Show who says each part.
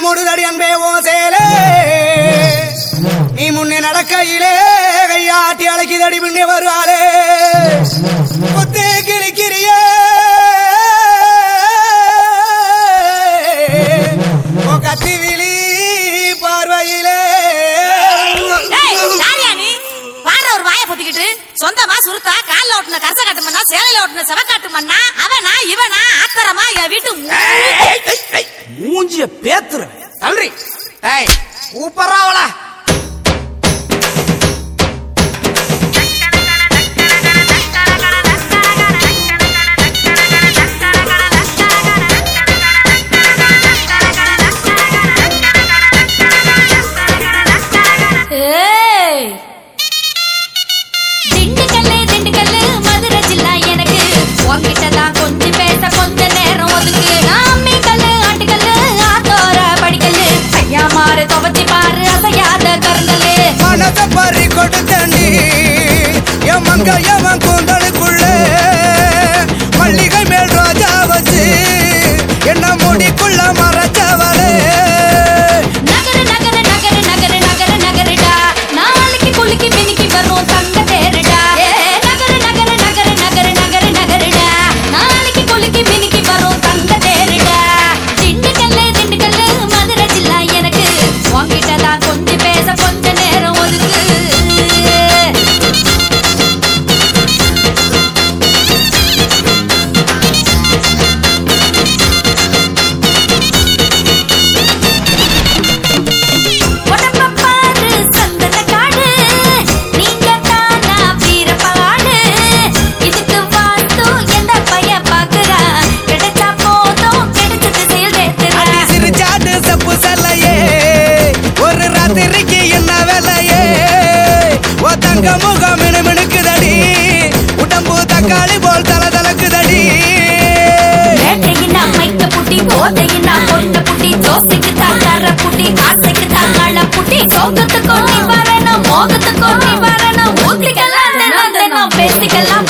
Speaker 1: மூடுதடி அன்பே ஓ சேலே நீ முன்னே நடக்கையிலே கையாட்டி அழைக்குதடி முன்னே வருவாளே கொத்தே கிழிக்கிறியே ஓ கத்தி விழி பார்வையிலே
Speaker 2: ஏய், யாரியா நீ? பாடுற ஒரு வாயை பொத்திக்கிட்டு, சொந்தமா சுருத்தா கால்ல ஓட்டுன கரச காட்டு மண்ணா சேலையில ஓட்டுன செவக்காட்டு மண்ணா அவனா இவனா ஆத்தரமா என் வீட்டு மூ-
Speaker 1: மூஞ்சிய பேத்துற தள்ளுறி ஏய் கூப்பறாவளா
Speaker 2: ஏய். திண்டுக்கல்லு, திண்டுக்கல்லு, மதுரை ஜில்லா எனக்கு. உன்கிட்டதான் கொஞ்சி பேச கொஞ்ச நேரம் ஒதுக்கு. நான் அம்மிக்கல்லு, ஆட்டுக்கல்லு, ஆத்தோர படிக்கல்லு. ஐயா மாறு, துவச்சி பாரு, அசையாத கருங்கல்லு.
Speaker 1: மனச பறி கொடுத்தண்டி என் மங்க எவன் கூந்தலுக்குள்ள மல்லிகை மேல் ரோஜா வச்சு என்ன முடிக்குள்ள மறைச்சவளே
Speaker 2: நகரு, நகரு, நகரு, நகரு, நகரு, நகருடா. நாளைக்கு குலுக்கி மினுக்கி வரும் தங்க தேருடா. ஏ, நகரு, நகரு, நகரு, நகரு, நகரு, நகருடா. நாளைக்கு குலுக்கி மினுக்கி வரும் தங்க தேருடா. திண்டுக்கல்லு, திண்டுக்கல்லு, மதுரை ஜில்லா எனக்கு. உன்கிட்டதான் கொஞ்சி பேச கொஞ்ச நேரம் ஒதுக்கு உடம்ப பாரு சந்தன காடு நீங்க தானா வீரப்பாடு இதுக்கு வாஸ்து எந்த பைய பாக்குறா கிடைச்சா போதும் கிடைச்சது செயல் ஏத்துறா
Speaker 1: அடி சிரிச்சாட்டு செப்பு செல்லையே ஒரு ராத்திரிக்கு என்ன வேலையே ஓ தங்க முகம் மினுமினுக்குதடி உடம்பு தக்காளி போல் தல தலக்குதடி
Speaker 2: வேட்டையினா மைக்க புட்டி போதையினா பொண்ண புட்டி தோசைக்கு தாக்கார புட்டி ஆசைக்கு தாக்காள புட்டி சோகத்துக்கு நீ வரணும் மோகத்துக்கு நீ வரணும் ஊத்திக்கலாம் தினம் தினம் பேசிக்கலாம்